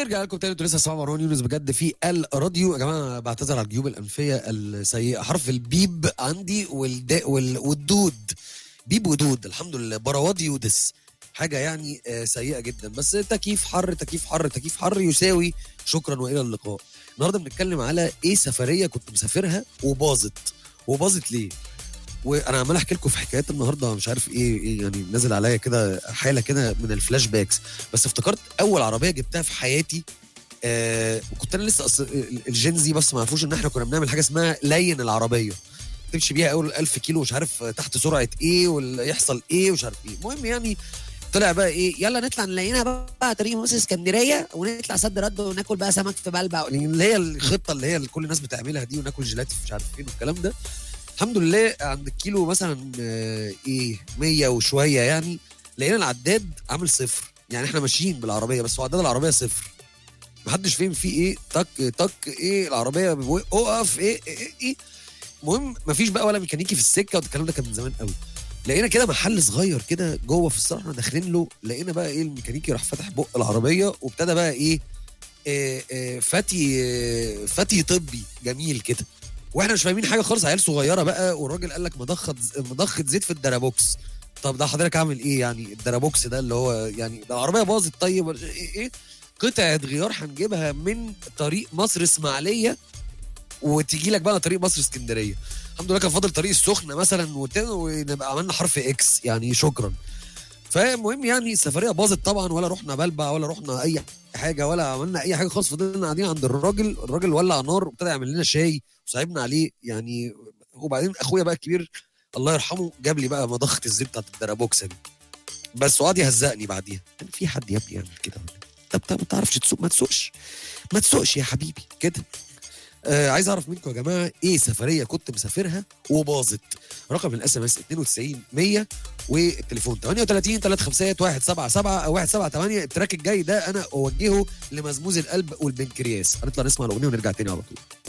ورجع لكم تاني انتوا لسه سامعين مروان يونس بجد في الراديو يا جماعه بعتذر على الجيوب الانفيه السيئه حرف البيب عندي والداء وال... والدود بيب ودود الحمد لله براوات يودس حاجه يعني آه، سيئه جدا بس تكييف حر تكييف حر تكييف حر يساوي شكرا والى اللقاء النهارده بنتكلم على ايه سفريه كنت مسافرها وباظت وباظت ليه وانا عمال احكي لكم في حكايات النهارده مش عارف ايه, إيه يعني نازل عليا كده حاله كده من الفلاش باكس بس افتكرت اول عربيه جبتها في حياتي آه وكنت انا لسه أصل الجينزي بس ما عرفوش ان احنا كنا بنعمل حاجه اسمها لين العربيه تمشي بيها اول 1000 كيلو مش عارف تحت سرعه ايه ولا يحصل ايه ومش عارف ايه المهم يعني طلع بقى ايه يلا نطلع نلاقينا بقى طريق مصر اسكندريه ونطلع صد رد وناكل بقى سمك في بلبع اللي هي الخطه اللي هي اللي كل الناس بتعملها دي وناكل جيلاتي في مش عارف فين والكلام ده الحمد لله عند الكيلو مثلا آه، ايه 100 وشويه يعني لقينا العداد عامل صفر يعني احنا ماشيين بالعربيه بس هو عداد العربيه صفر محدش فاهم فيه ايه تك تك ايه العربيه بيقول اقف ايه ايه ايه, إيه. المهم مفيش بقى ولا ميكانيكي في السكه والكلام ده كان من زمان قوي لقينا كده محل صغير كده جوه في الصراحه احنا داخلين له لقينا بقى ايه الميكانيكي راح فاتح بق العربيه وابتدى بقى ايه آه، آه، فتي آه، فتي طبي جميل كده واحنا مش فاهمين حاجه خالص عيال صغيره بقى والراجل قال لك مضخه مضخه زيت في الدرابوكس طب ده حضرتك عامل ايه يعني الدرابوكس ده اللي هو يعني ده العربيه باظت طيب ولا ايه ايه قطعه غيار هنجيبها من طريق مصر اسماعيليه وتيجي لك بقى طريق مصر اسكندريه الحمد لله كان فاضل طريق السخنه مثلا وت- ونبقى عملنا حرف اكس يعني شكرا فالمهم يعني السفريه باظت طبعا ولا رحنا بلبع ولا رحنا اي حاجه ولا عملنا اي حاجه خالص فضلنا قاعدين عند الراجل الراجل ولع نار وابتدى يعمل لنا شاي وصعبنا عليه يعني وبعدين اخويا بقى الكبير الله يرحمه جاب لي بقى مضخه الزيت بتاعت الدرابوكسه دي بس وقعد يهزقني بعديها يعني في حد يا ابني يعمل كده ولا إيه؟ طب طب ما تعرفش تسوق ما تسوقش ما تسوقش يا حبيبي كده آه عايز اعرف منكم يا جماعه ايه سفريه كنت مسافرها وباظت رقم الاس ام اس 92 100 والتليفون 38 351 177 او 178 التراك الجاي ده انا اوجهه لمزموز القلب والبنكرياس هنطلع نسمع الاغنيه ونرجع تاني على طول